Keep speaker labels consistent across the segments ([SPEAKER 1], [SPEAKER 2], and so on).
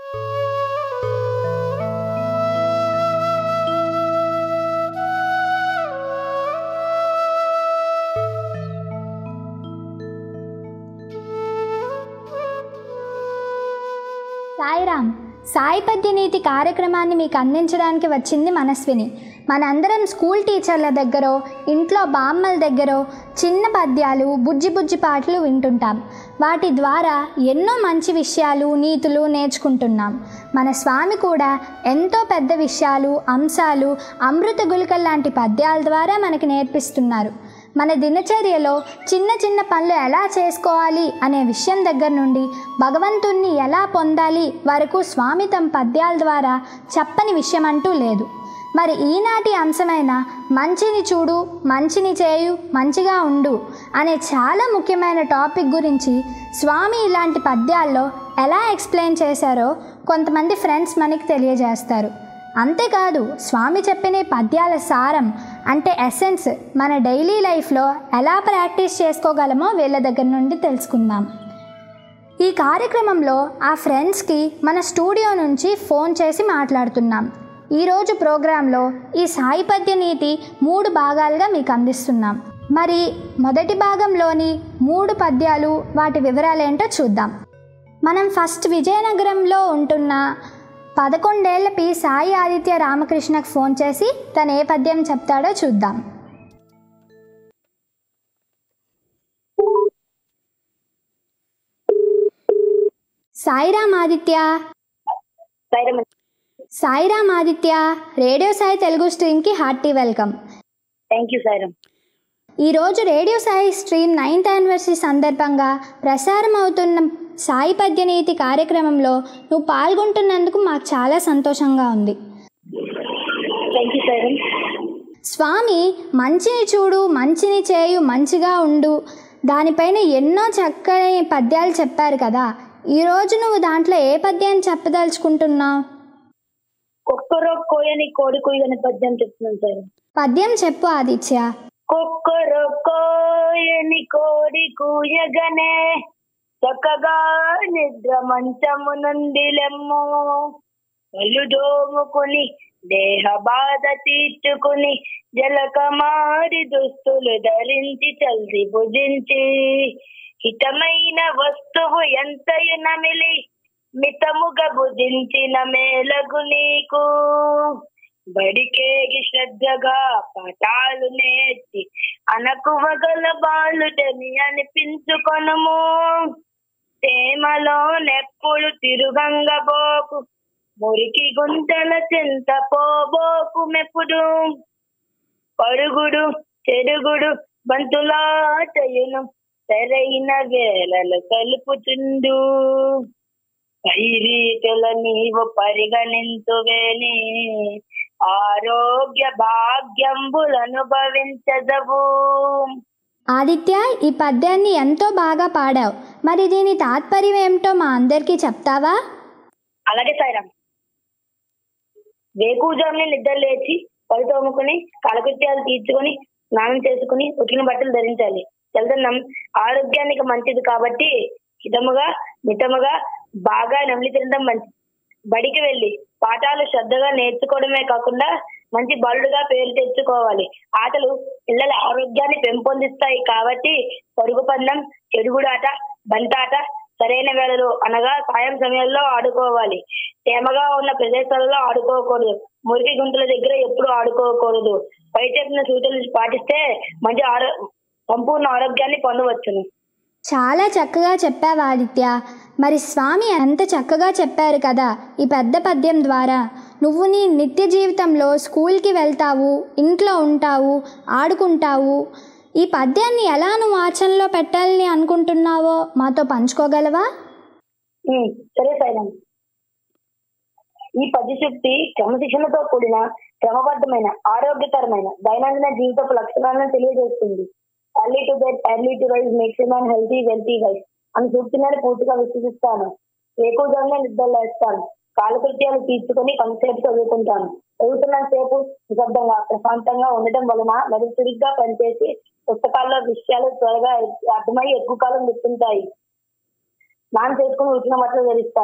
[SPEAKER 1] సాయిరామ్ సాయి పద్యనీతి కార్యక్రమాన్ని మీకు అందించడానికి వచ్చింది మనస్విని మనందరం స్కూల్ టీచర్ల దగ్గరో ఇంట్లో బామ్మల దగ్గరో చిన్న పద్యాలు బుజ్జి బుజ్జి పాటలు వింటుంటాం వాటి ద్వారా ఎన్నో మంచి విషయాలు నీతులు నేర్చుకుంటున్నాం మన స్వామి కూడా ఎంతో పెద్ద విషయాలు అంశాలు అమృత గుళికల లాంటి పద్యాల ద్వారా మనకి నేర్పిస్తున్నారు మన దినచర్యలో చిన్న చిన్న పనులు ఎలా చేసుకోవాలి అనే విషయం దగ్గర నుండి భగవంతుణ్ణి ఎలా పొందాలి వరకు స్వామి తమ పద్యాల ద్వారా చెప్పని విషయం అంటూ లేదు మరి ఈనాటి అంశమైన మంచిని చూడు మంచిని చేయు మంచిగా ఉండు అనే చాలా ముఖ్యమైన టాపిక్ గురించి స్వామి ఇలాంటి పద్యాల్లో ఎలా ఎక్స్ప్లెయిన్ చేశారో కొంతమంది ఫ్రెండ్స్ మనకి తెలియజేస్తారు అంతేకాదు స్వామి చెప్పిన ఈ పద్యాల సారం అంటే ఎసెన్స్ మన డైలీ లైఫ్లో ఎలా ప్రాక్టీస్ చేసుకోగలమో వీళ్ళ దగ్గర నుండి తెలుసుకుందాం ఈ కార్యక్రమంలో ఆ ఫ్రెండ్స్కి మన స్టూడియో నుంచి ఫోన్ చేసి మాట్లాడుతున్నాం ఈరోజు ప్రోగ్రాంలో ఈ సాయి పద్య నీతి మూడు భాగాలుగా మీకు అందిస్తున్నాం మరి మొదటి భాగంలోని మూడు పద్యాలు వాటి వివరాలేంటో చూద్దాం మనం ఫస్ట్ విజయనగరంలో ఉంటున్న పదకొండేళ్ల పి సాయి ఆదిత్య రామకృష్ణకు ఫోన్ చేసి తను ఏ పద్యం చెప్తాడో చూద్దాం సాయిరామ్ ఆదిత్య
[SPEAKER 2] సైరం
[SPEAKER 1] సాయిరామ్ ఆదిత్య రేడియో సాయి తెలుగు స్ట్రీమ్కి hearty welcome
[SPEAKER 2] thank you Sairam
[SPEAKER 1] ఈరోజు radio Sai stream ninth anniversary సందర్భంగా ప్రసారం అవుతున్న సాయి పద్యనీతి కార్యక్రమంలో నువ్వు పాల్గొంటున్నందుకు మాకు చాలా సంతోషంగా ఉంది
[SPEAKER 2] థ్యాంక్ యూ సైరం
[SPEAKER 1] స్వామి మంచిని చూడు మంచిని చేయు మంచిగా ఉండు దానిపైన ఎన్నో చక్కని పద్యాలు చెప్పారు కదా ఈరోజు నువ్వు దాంట్లో ఏ పద్యాన్ని చెప్పదలుచుకుంటున్నావు
[SPEAKER 2] కుక్కరో కోయని కోడి కుయ్యని పద్యం చెప్తున్నాను సార్
[SPEAKER 1] పద్యం చెప్పు ఆదిత్య
[SPEAKER 2] కుక్కరో కోయని కోడి కూయగనే చక్కగా నిద్ర మంచము నుండి లెమ్ము కళ్ళు దోముకుని దేహ బాధ తీర్చుకుని జలకమారి దుస్తులు ధరించి చల్ది భుజించి హితమైన వస్తువు ఎంతయు నమిలి మితముగా భుజించిన మేలగు నీకు బడికేగి శ్రద్ధగా పాఠాలు నేర్చి అనకువగల బాలుడని అనిపించుకొనుము తేమలో నెప్పుడు తిరుగంగబోకు మురికి గుంటల చింత పోబోకు మెప్పుడు పరుగుడు చెరుగుడు బంతులాటయును సరైన వేళలు కలుపుచుండు పైరీతుల నీవు పరిగణింతువేని ఆరోగ్య భాగ్యంబులను భవించదవు
[SPEAKER 1] ఆదిత్య ఈ పద్యాన్ని ఎంతో బాగా పాడావు మరి దీని తాత్పర్యం ఏమిటో మా అందరికీ చెప్తావా
[SPEAKER 2] అలాగే సాయిరామ్ వేకూజాముని నిద్ర లేచి పళ్ళు తోముకుని కాలకృత్యాలు తీర్చుకొని స్నానం చేసుకుని ఉతికిన బట్టలు ధరించాలి చల్లదన్నం ఆరోగ్యానికి మంచిది కాబట్టి హితముగా మితముగా బాగా నమిలి తినడం మంచిది బడికి వెళ్ళి పాఠాలు శ్రద్ధగా నేర్చుకోవడమే కాకుండా మంచి బాలుడుగా పేరు తెచ్చుకోవాలి ఆటలు పిల్లల ఆరోగ్యాన్ని పెంపొందిస్తాయి కాబట్టి పరుగు పందెం చెడుగుడాట బంతాట సరైన వేళలో అనగా సాయం సమయంలో ఆడుకోవాలి తేమగా ఉన్న ప్రదేశాలలో ఆడుకోకూడదు మురికి గుంటల దగ్గర ఎప్పుడు ఆడుకోకూడదు పై చెప్పిన సూచనలు పాటిస్తే మంచి ఆరో సంపూర్ణ ఆరోగ్యాన్ని పొందవచ్చును
[SPEAKER 1] చాలా చక్కగా చెప్పావు ఆదిత్య మరి స్వామి ఎంత చక్కగా చెప్పారు కదా ఈ పెద్ద పద్యం ద్వారా నువ్వు నీ నిత్య జీవితంలో స్కూల్కి వెళ్తావు ఇంట్లో ఉంటావు ఆడుకుంటావు ఈ పద్యాన్ని ఎలా నువ్వు ఆచరణలో పెట్టాలని అనుకుంటున్నావో మాతో పంచుకోగలవా
[SPEAKER 2] ఉమ్, సరే సైలం ఈ పద్యశక్తి క్రమశిక్షణతో కూడిన క్రమబద్ధమైన ఆరోగ్యకరమైన దైనందిన జీవితపు లక్షణాలను తెలియజేస్తుంది early to bed early to rise makes man healthy wealthy wise అని సూచనని పూర్తిగా విశ్వసిస్తాను ఎక్కువగానే నిద్ర లేస్తాను కాలకృత్యాలు తీర్చుకొని కొంతసేపు చదువుకుంటాను చదువుతున్న సేపు నిశ్శబ్దంగా ప్రశాంతంగా ఉండటం వలన మరి చురుగ్గా పనిచేసి పుస్తకాల్లో విషయాలు త్వరగా అర్థమై ఎక్కువ కాలం గుర్తుంటాయి స్నానం చేసుకుని ఉచిత బట్టలు ధరిస్తాను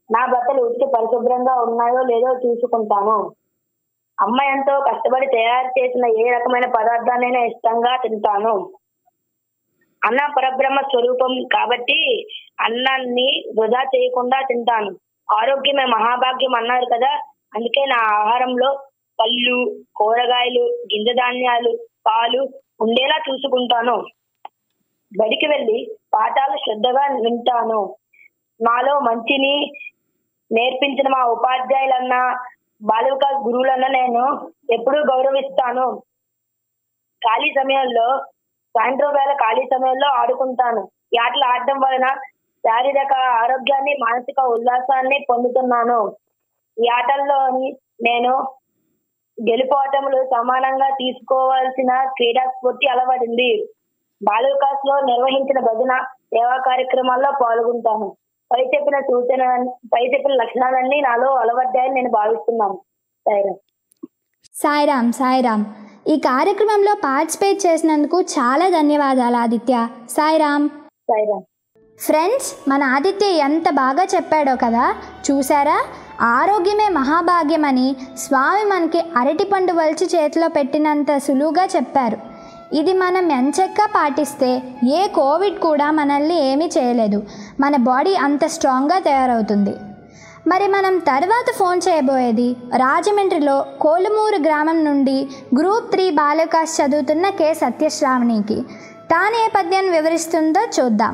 [SPEAKER 2] నా బట్టలు ఉతికి పరిశుభ్రంగా ఉన్నాయో లేదో చూసుకుంటాను అమ్మ ఎంతో కష్టపడి తయారు చేసిన ఏ రకమైన పదార్థాన్నైనా ఇష్టంగా తింటాను అన్న పరబ్రహ్మ స్వరూపం కాబట్టి అన్నాన్ని వృధా చేయకుండా తింటాను ఆరోగ్యమే మహాభాగ్యం అన్నారు కదా అందుకే నా ఆహారంలో పళ్ళు కూరగాయలు గింజ ధాన్యాలు పాలు ఉండేలా చూసుకుంటాను బడికి వెళ్ళి పాఠాలు శ్రద్ధగా వింటాను నాలో మంచిని నేర్పించిన మా ఉపాధ్యాయులన్నా బాలిక గురువులన్నా నేను ఎప్పుడూ గౌరవిస్తాను ఖాళీ సమయంలో సాయంత్రం వేళ ఖాళీ సమయంలో ఆడుకుంటాను ఈ ఆటలు ఆడడం వలన శారీరక ఆరోగ్యాన్ని మానసిక ఉల్లాసాన్ని పొందుతున్నాను ఈ ఆటల్లోని నేను గెలుపోటములు సమానంగా తీసుకోవాల్సిన క్రీడా స్ఫూర్తి అలవడింది బాలవికాస్ లో నిర్వహించిన భజన సేవా కార్యక్రమాల్లో పాల్గొంటాను పై చెప్పిన సూచన పై చెప్పిన లక్షణాలన్నీ నాలో అలవడ్డాయని నేను భావిస్తున్నాను సరే
[SPEAKER 1] సాయిరామ్ సాయిరామ్ ఈ కార్యక్రమంలో పార్టిసిపేట్ చేసినందుకు చాలా ధన్యవాదాలు ఆదిత్య సాయిరామ్
[SPEAKER 2] సరే
[SPEAKER 1] ఫ్రెండ్స్ మన ఆదిత్య ఎంత బాగా చెప్పాడో కదా చూసారా ఆరోగ్యమే మహాభాగ్యమని స్వామి మనకి అరటిపండు వలిచి చేతిలో పెట్టినంత సులువుగా చెప్పారు ఇది మనం ఎంచక్కా పాటిస్తే ఏ కోవిడ్ కూడా మనల్ని ఏమీ చేయలేదు మన బాడీ అంత స్ట్రాంగ్గా తయారవుతుంది మరి మనం తర్వాత ఫోన్ చేయబోయేది రాజమండ్రిలో కోలుమూరు గ్రామం నుండి గ్రూప్ త్రీ బాలికాస్ చదువుతున్న కె సత్యశ్రావణికి తాను ఏ పద్యాన్ని వివరిస్తుందో చూద్దాం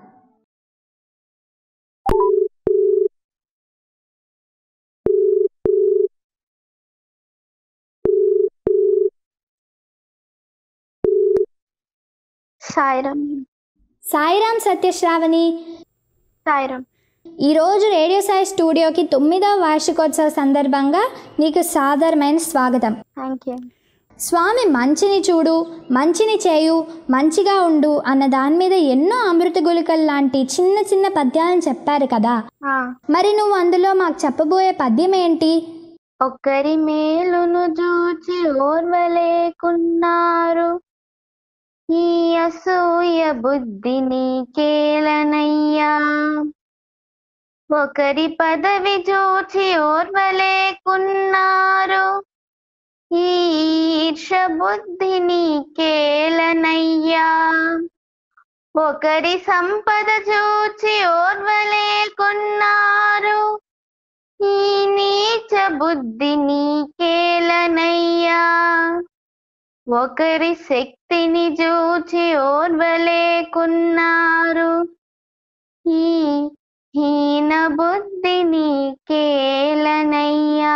[SPEAKER 3] సాయిరామ్
[SPEAKER 1] సాయిరామ్ సత్యశ్రావణి
[SPEAKER 3] సాయిరామ్
[SPEAKER 1] ఈరోజు రేడియో సాయి స్టూడియోకి తొమ్మిదవ వార్షికోత్సవ సందర్భంగా నీకు సాదరమైన స్వాగతం
[SPEAKER 3] థ్యాంక్ యూ
[SPEAKER 1] స్వామి మంచిని చూడు మంచిని చేయు మంచిగా ఉండు అన్న దాని మీద ఎన్నో అమృత గుళికలు లాంటి చిన్న చిన్న పద్యాలను చెప్పారు కదా
[SPEAKER 3] ఆ,
[SPEAKER 1] మరి నువ్వు అందులో మాకు చెప్పబోయే పద్యం ఏంటి
[SPEAKER 3] ఒకరి మేలును చూచి ఓర్వలేకున్నారు ఈ అసూయ బుద్ధి నీకేలనయ్యా ఒకరి పదవి చూచి ఓర్వలేకున్నారు ఈ ఈర్ష బుద్ధి నీకేలనయ్యా ఒకరి సంపద చూచి ఓర్వలేకున్నారు ఈ నీచ బుద్ధి నీకేలనయ్యా ఒకరి శక్తిని చూచి ఓర్వలేకున్నారు ఈ హీన బుద్ధి నీకేలనయ్యా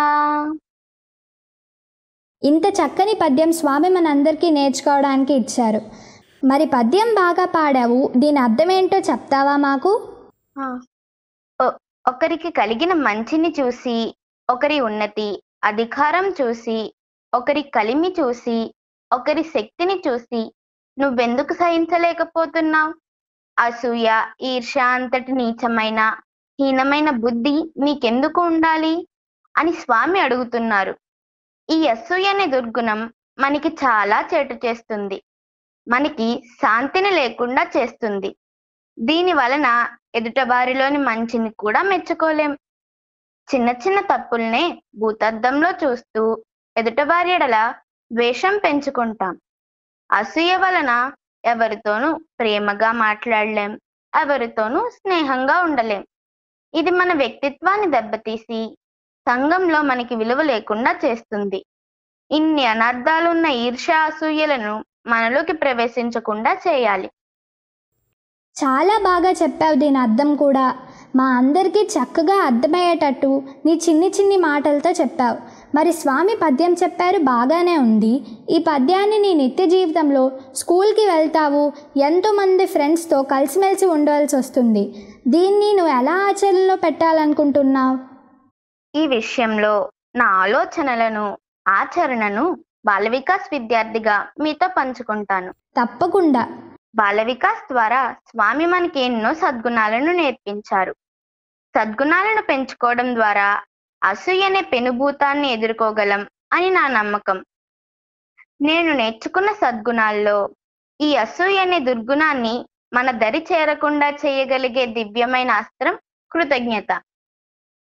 [SPEAKER 1] ఇంత చక్కని పద్యం స్వామి మనందరికీ నేర్చుకోవడానికి ఇచ్చారు మరి పద్యం బాగా పాడావు దీని అర్థం ఏంటో చెప్తావా మాకు
[SPEAKER 3] ఆ. ఒ- ఒకరికి కలిగిన మంచిని చూసి ఒకరి ఉన్నతి అధికారం చూసి ఒకరి కలిమి చూసి ఒకరి శక్తిని చూసి నువ్వెందుకు సహించలేకపోతున్నావు అసూయ ఈర్ష్య అంతటి నీచమైన హీనమైన బుద్ధి నీకెందుకు ఉండాలి అని స్వామి అడుగుతున్నారు ఈ అసూయ అనే దుర్గుణం మనకి చాలా చేటు చేస్తుంది మనకి శాంతిని లేకుండా చేస్తుంది దీని వలన ఎదుటవారిలోని మంచిని కూడా మెచ్చుకోలేం చిన్న చిన్న తప్పుల్నే భూతద్దంలో చూస్తూ ఎదుటవారి ఎడల ద్వేషం పెంచుకుంటాం అసూయ వలన ఎవరితోనూ ప్రేమగా మాట్లాడలేం ఎవరితోనూ స్నేహంగా ఉండలేం ఇది మన వ్యక్తిత్వాన్ని దెబ్బతీసి సంఘంలో మనకి విలువ లేకుండా చేస్తుంది ఇన్ని అనర్థాలున్న ఈర్ష్య అసూయలను మనలోకి ప్రవేశించకుండా చేయాలి
[SPEAKER 1] చాలా బాగా చెప్పావు దీని అర్థం కూడా మా అందరికీ చక్కగా అర్థమయ్యేటట్టు నీ చిన్ని చిన్ని మాటలతో చెప్పావు మరి స్వామి పద్యం చెప్పారు బాగానే ఉంది ఈ పద్యాన్ని నీ నిత్య జీవితంలో స్కూల్కి వెళ్తావు ఎంతోమంది ఫ్రెండ్స్తో కలిసిమెలిసి ఉండవలసి వస్తుంది దీన్ని నువ్వు ఎలా ఆచరణలో పెట్టాలనుకుంటున్నావు
[SPEAKER 3] ఈ విషయంలో నా ఆలోచనలను ఆచరణను బాల వికాస్ విద్యార్థిగా మీతో పంచుకుంటాను
[SPEAKER 1] తప్పకుండా
[SPEAKER 3] బాల వికాస్ ద్వారా స్వామి మనకి ఎన్నో సద్గుణాలను నేర్పించారు సద్గుణాలను పెంచుకోవడం ద్వారా అసూయ అనే పెనుభూతాన్ని ఎదుర్కోగలం అని నా నమ్మకం నేను నేర్చుకున్న సద్గుణాల్లో ఈ అసూయ అనే దుర్గుణాన్ని మన దరి చేరకుండా చేయగలిగే దివ్యమైన అస్త్రం కృతజ్ఞత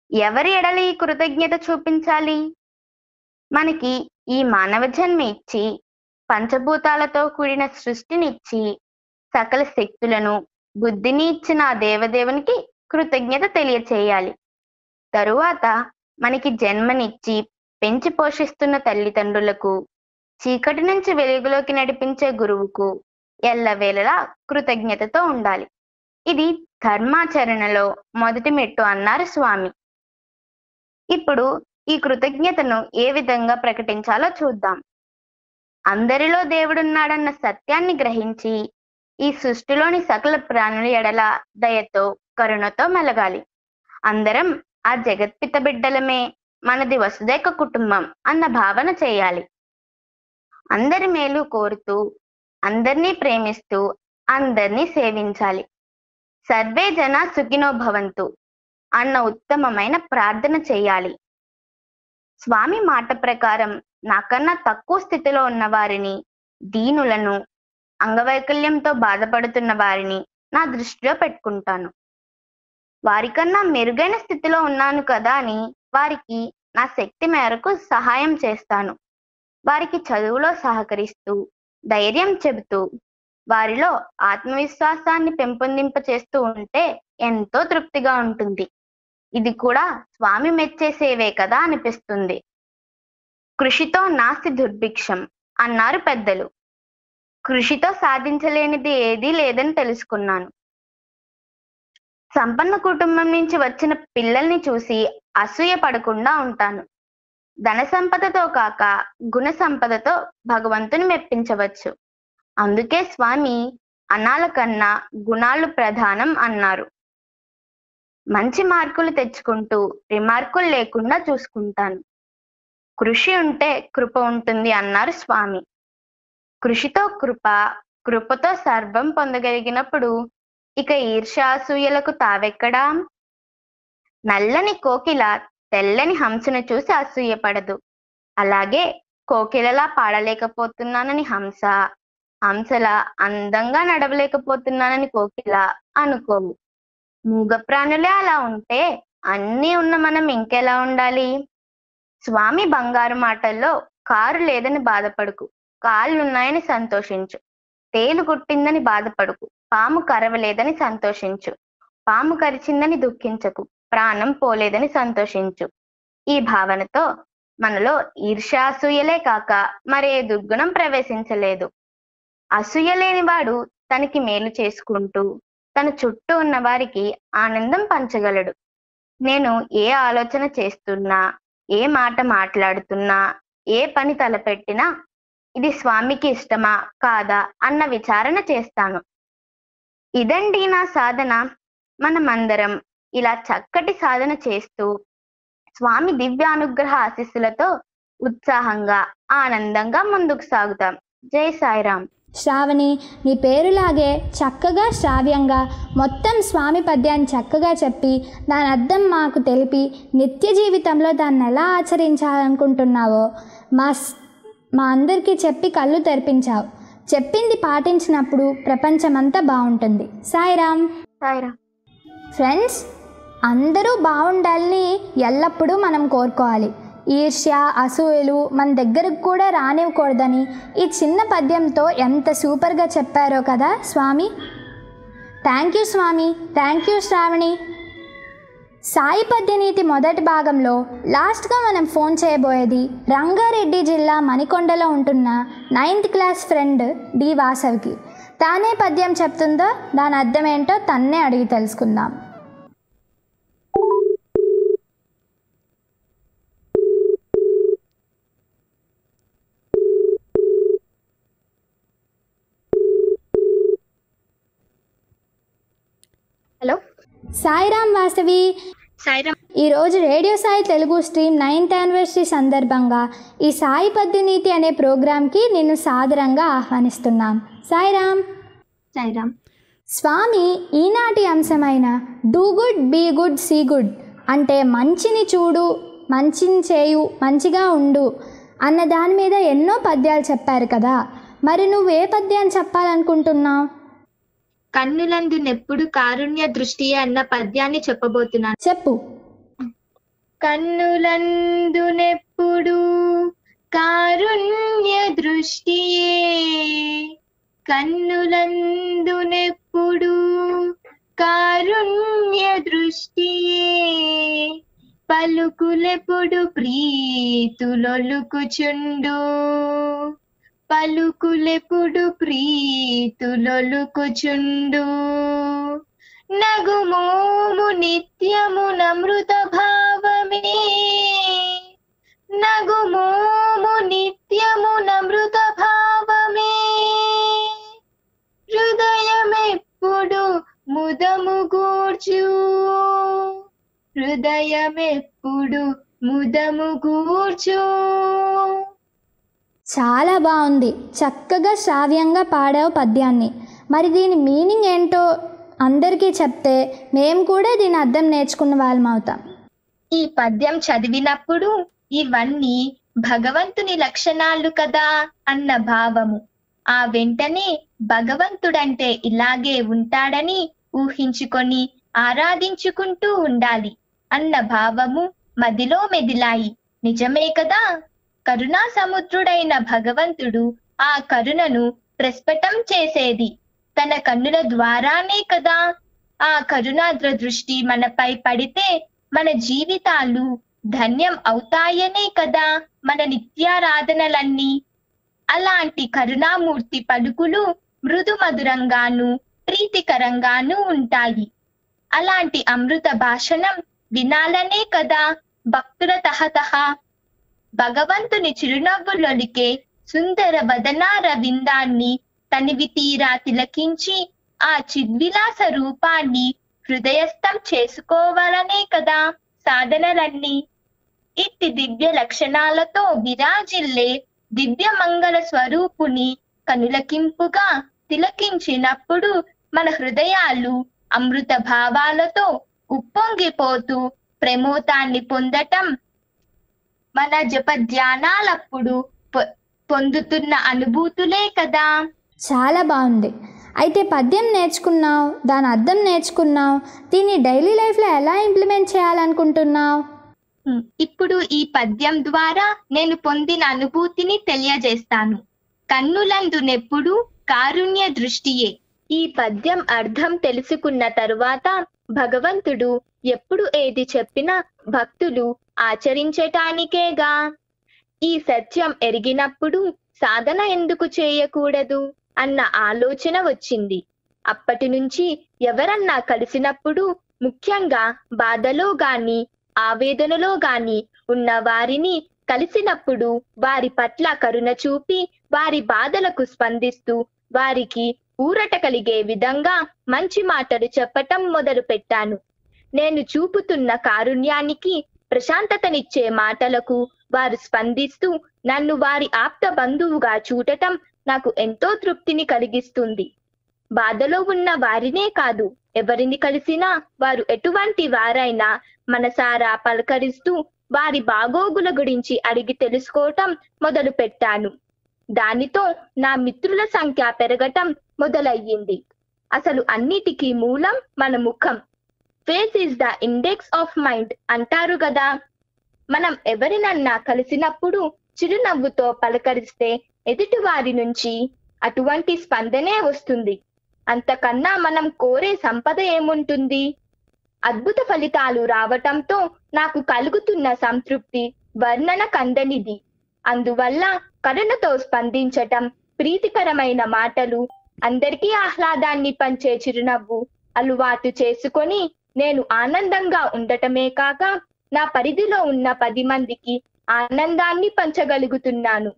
[SPEAKER 3] ఎవరి ఎడల ఈ కృతజ్ఞత చూపించాలి మనకి ఈ మానవ జన్మ ఇచ్చి పంచభూతాలతో కూడిన సృష్టినిచ్చి సకల శక్తులను బుద్ధిని ఇచ్చిన ఆ దేవదేవునికి కృతజ్ఞత తెలియచేయాలి తరువాత మనకి జన్మనిచ్చి పెంచి పోషిస్తున్న తల్లిదండ్రులకు చీకటి నుంచి వెలుగులోకి నడిపించే గురువుకు ఎల్లవేళలా కృతజ్ఞతతో ఉండాలి ఇది ధర్మాచరణలో మొదటి మెట్టు అన్నారు స్వామి ఇప్పుడు ఈ కృతజ్ఞతను ఏ విధంగా ప్రకటించాలో చూద్దాం అందరిలో దేవుడున్నాడన్న సత్యాన్ని గ్రహించి ఈ సృష్టిలోని సకల ప్రాణుల ఎడల దయతో కరుణతో మెలగాలి అందరం ఆ జగత్పిత బిడ్డలమే మనది వసుదైక కుటుంబం అన్న భావన చేయాలి అందరి మేలు కోరుతూ అందరినీ ప్రేమిస్తూ అందరినీ సేవించాలి సర్వే జన సుఖినో భవంతు అన్న ఉత్తమమైన ప్రార్థన చేయాలి స్వామి మాట ప్రకారం నాకన్నా తక్కువ స్థితిలో ఉన్న వారిని దీనులను అంగవైకల్యంతో బాధపడుతున్న వారిని నా దృష్టిలో పెట్టుకుంటాను వారికన్నా మెరుగైన స్థితిలో ఉన్నాను కదా అని వారికి నా శక్తి మేరకు సహాయం చేస్తాను వారికి చదువులో సహకరిస్తూ ధైర్యం చెబుతూ వారిలో ఆత్మవిశ్వాసాన్ని పెంపొందింప చేస్తూ ఉంటే ఎంతో తృప్తిగా ఉంటుంది ఇది కూడా స్వామి మెచ్చే సేవే కదా అనిపిస్తుంది కృషితో నాస్తి దుర్భిక్షం అన్నారు పెద్దలు కృషితో సాధించలేనిది ఏదీ లేదని తెలుసుకున్నాను సంపన్న కుటుంబం నుంచి వచ్చిన పిల్లల్ని చూసి అసూయ పడకుండా ఉంటాను ధన సంపదతో కాక గుణ సంపదతో భగవంతుని మెప్పించవచ్చు అందుకే స్వామి అనాల కన్నా గుణాలు ప్రధానం అన్నారు మంచి మార్కులు తెచ్చుకుంటూ రిమార్కులు లేకుండా చూసుకుంటాను కృషి ఉంటే కృప ఉంటుంది అన్నారు స్వామి కృషితో కృప కృపతో సర్వం పొందగలిగినప్పుడు ఇక ఈర్ష్యాసూయలకు తావెక్కడా నల్లని కోకిల తెల్లని హంసను చూసి అసూయపడదు అలాగే కోకిలలా పాడలేకపోతున్నానని హంస హంసలా అందంగా నడవలేకపోతున్నానని కోకిల అనుకోవు మూగ ప్రాణులే అలా ఉంటే అన్నీ ఉన్న మనం ఇంకెలా ఉండాలి స్వామి బంగారు మాటల్లో కారు లేదని బాధపడుకు కాళ్ళున్నాయని సంతోషించు తేలు కుట్టిందని బాధపడుకు పాము కరవలేదని సంతోషించు పాము కరిచిందని దుఃఖించకు ప్రాణం పోలేదని సంతోషించు ఈ భావనతో మనలో ఈర్ష్యాసూయలే కాక మరే దుర్గుణం ప్రవేశించలేదు అసూయ లేనివాడు తనకి మేలు చేసుకుంటూ తన చుట్టూ ఉన్న వారికి ఆనందం పంచగలడు నేను ఏ ఆలోచన చేస్తున్నా ఏ మాట మాట్లాడుతున్నా ఏ పని తలపెట్టినా ఇది స్వామికి ఇష్టమా కాదా అన్న విచారణ చేస్తాను ఇదండి నా సాధన మనమందరం ఇలా చక్కటి సాధన చేస్తూ స్వామి దివ్య అనుగ్రహ ఆశీస్సులతో ఉత్సాహంగా ఆనందంగా ముందుకు సాగుతాం జై సాయిరాం
[SPEAKER 1] శ్రావణి నీ పేరులాగే చక్కగా శ్రావ్యంగా మొత్తం స్వామి పద్యాన్ని చక్కగా చెప్పి దాని అర్థం మాకు తెలిపి నిత్య జీవితంలో దాన్ని ఎలా ఆచరించాలనుకుంటున్నావో మా స్- మా అందరికీ చెప్పి కళ్ళు తెరిపించావు చెప్పింది పాటించినప్పుడు ప్రపంచమంతా బాగుంటుంది సాయిరామ్
[SPEAKER 3] సాయిరాం
[SPEAKER 1] ఫ్రెండ్స్ అందరూ బాగుండాలని ఎల్లప్పుడూ మనం కోరుకోవాలి ఈర్ష్య అసూయలు మన దగ్గరకు కూడా రానివ్వకూడదని ఈ చిన్న పద్యంతో ఎంత సూపర్గా చెప్పారో కదా స్వామి థ్యాంక్ యూ స్వామి థ్యాంక్ యూ శ్రావణి సాయి పద్యనీతి మొదటి భాగంలో లాస్ట్గా మనం ఫోన్ చేయబోయేది రంగారెడ్డి జిల్లా మణికొండలో ఉంటున్న నైన్త్ క్లాస్ ఫ్రెండ్ డి వాసవికి తానే పద్యం చెప్తుందో దాని అర్థం ఏంటో తన్నే అడిగి తెలుసుకుందాం
[SPEAKER 3] హలో
[SPEAKER 1] సాయిరామ్ వాసవి
[SPEAKER 3] సాయిరాం
[SPEAKER 1] ఈరోజు radio Sai Telugu stream ninth anniversary సందర్భంగా ఈ సాయి పద్యనీతి అనే ప్రోగ్రాంకి నిన్ను సాదరంగా ఆహ్వానిస్తున్నాం సాయిరామ్
[SPEAKER 3] సాయిరాం
[SPEAKER 1] స్వామి ఈనాటి అంశమైన do good be good see good అంటే మంచిని చూడు మంచిని చేయు మంచిగా ఉండు అన్న దాని మీద ఎన్నో పద్యాలు చెప్పారు కదా మరి నువ్వు ఏ పద్యాన్ని చెప్పాలనుకుంటున్నావు
[SPEAKER 4] కన్నులందు నెప్పుడు కారుణ్య దృష్టి అన్న పద్యాన్ని చెప్పబోతున్నాను
[SPEAKER 1] చెప్పు
[SPEAKER 4] కన్నులందునెప్పుడు కారుణ్య దృష్టియే కన్నులందునెప్పుడు కారుణ్య దృష్టియే పలుకులెప్పుడు ప్రీతులొలుకుచుండు పలుకులెప్పుడు ప్రీతులొలుకుచుండు నగుమోము నిత్యము నమృత భావమే నగుమోము నిత్యము నమృత భావమే హృదయమెప్పుడు ముదము గూర్చు హృదయమెప్పుడు ముదము గూర్చు
[SPEAKER 1] చాలా బాగుంది చక్కగా శ్రావ్యంగా పాడావు పద్యాన్ని మరి దీని మీనింగ్ ఏంటో అందరికీ చెప్తే మేము కూడా దీని అర్థం నేర్చుకున్న వాళ్ళం అవుతాం
[SPEAKER 4] ఈ పద్యం చదివినప్పుడు ఇవన్నీ భగవంతుని లక్షణాలు కదా అన్న భావము ఆ వెంటనే భగవంతుడంటే ఇలాగే ఉంటాడని ఊహించుకొని ఆరాధించుకుంటూ ఉండాలి అన్న భావము మదిలో మెదిలాయి నిజమే కదా కరుణా సముద్రుడైన భగవంతుడు ఆ కరుణను ప్రస్ఫుటం చేసేది తన కన్నుల ద్వారానే కదా ఆ కరుణాద్ర దృష్టి మనపై పడితే మన జీవితాలు ధన్యం అవుతాయనే కదా మన నిత్యారాధనలన్నీ అలాంటి కరుణామూర్తి పలుకులు మృదు మధురంగాను ప్రీతికరంగాను ఉంటాయి అలాంటి అమృత భాషణం వినాలనే కదా భక్తుల తహతహ భగవంతుని చిరునవ్వులొలికే సుందర వదనార విందాన్ని తనివి తీరా తిలకించి ఆ చిద్విలాస రూపాన్ని హృదయస్థం చేసుకోవాలనే కదా సాధనలన్నీ ఇట్టి దివ్య లక్షణాలతో విరాజిల్లే దివ్య మంగళ స్వరూపుని కనులకింపుగా తిలకించినప్పుడు మన హృదయాలు అమృత భావాలతో ఉప్పొంగిపోతూ ప్రమోదాన్ని పొందటం మన జప ధ్యానాలప్పుడు పొ- పొందుతున్న అనుభూతులే కదా
[SPEAKER 1] చాలా బాగుంది అయితే పద్యం నేర్చుకున్నావు దాని అర్థం నేర్చుకున్నావు దీన్ని డైలీ లైఫ్లో ఎలా ఇంప్లిమెంట్ చేయాలనుకుంటున్నావు
[SPEAKER 4] ఉమ్, ఇప్పుడు ఈ పద్యం ద్వారా నేను పొందిన అనుభూతిని తెలియజేస్తాను కన్నులందునెప్పుడు కారుణ్య దృష్టియే ఈ పద్యం అర్థం తెలుసుకున్న తరువాత భగవంతుడు ఎప్పుడు ఏది చెప్పినా భక్తులు ఆచరించటానికేగా ఈ సత్యం ఎరిగినప్పుడు సాధన ఎందుకు చేయకూడదు అన్న ఆలోచన వచ్చింది అప్పటి నుంచి ఎవరన్నా కలిసినప్పుడు ముఖ్యంగా బాధలో గాని ఆవేదనలో గాని ఉన్న వారిని కలిసినప్పుడు వారి పట్ల కరుణ చూపి వారి బాధలకు స్పందిస్తూ వారికి ఊరట కలిగే విధంగా మంచి మాటలు చెప్పటం మొదలు పెట్టాను నేను చూపుతున్న కారుణ్యానికి ప్రశాంతతనిచ్చే మాటలకు వారు స్పందిస్తూ నన్ను వారి ఆప్త బంధువుగా చూడటం నాకు ఎంతో తృప్తిని కలిగిస్తుంది బాధలో ఉన్న వారినే కాదు ఎవరిని కలిసినా వారు ఎటువంటి వారైనా మనసారా పలకరిస్తూ వారి బాగోగుల గురించి అడిగి తెలుసుకోవటం మొదలు పెట్టాను దానితో నా మిత్రుల సంఖ్య పెరగటం మొదలయ్యింది అసలు అన్నిటికీ మూలం మన ముఖం face is the index of mind అంటారు కదా మనం ఎవరినన్నా కలిసినప్పుడు చిరునవ్వుతో పలకరిస్తే ఎదుటి వారి నుంచి అటువంటి స్పందనే వస్తుంది అంతకన్నా మనం కోరే సంపద ఏముంటుంది అద్భుత ఫలితాలు రావటంతో నాకు కలుగుతున్న సంతృప్తి వర్ణన కందనిది అందువల్ల కరుణతో స్పందించటం ప్రీతికరమైన మాటలు అందరికీ ఆహ్లాదాన్ని పంచే చిరునవ్వు అలవాటు చేసుకొని నేను ఆనందంగా ఉండటమే కాక నా పరిధిలో ఉన్న పది మందికి ఆనందాన్ని పంచగలుగుతున్నాను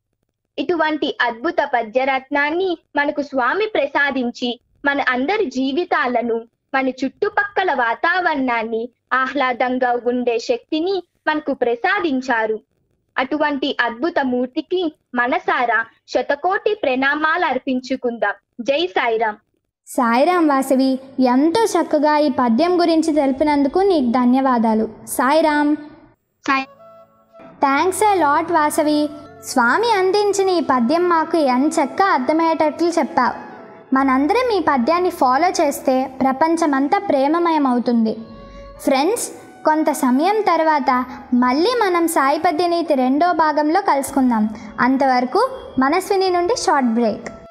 [SPEAKER 4] ఇటువంటి అద్భుత పద్యరత్నాన్ని మనకు స్వామి ప్రసాదించి మన అందరి జీవితాలను మన చుట్టుపక్కల వాతావరణాన్ని ఆహ్లాదంగా ఉండే శక్తిని మనకు ప్రసాదించారు అటువంటి అద్భుత మూర్తికి మనసారా శతకోటి ప్రణామాలు అర్పించుకుందాం జై సాయిరాం
[SPEAKER 1] సాయిరాం వాసవి ఎంతో చక్కగా ఈ పద్యం గురించి తెలిపినందుకు నీకు ధన్యవాదాలు Sairam
[SPEAKER 4] Sai
[SPEAKER 1] thanks a lot Vasavi స్వామి అందించిన ఈ పద్యం మాకు ఎంచక్క అర్థమయ్యేటట్లు చెప్పావు మనందరం ఈ పద్యాన్ని ఫాలో చేస్తే ప్రపంచమంతా ప్రేమమయం అవుతుంది ఫ్రెండ్స్ కొంత సమయం తర్వాత మళ్ళీ మనం సాయి పద్యనీతి రెండో భాగంలో కలుసుకుందాం అంతవరకు మనస్విని నుండి షార్ట్ బ్రేక్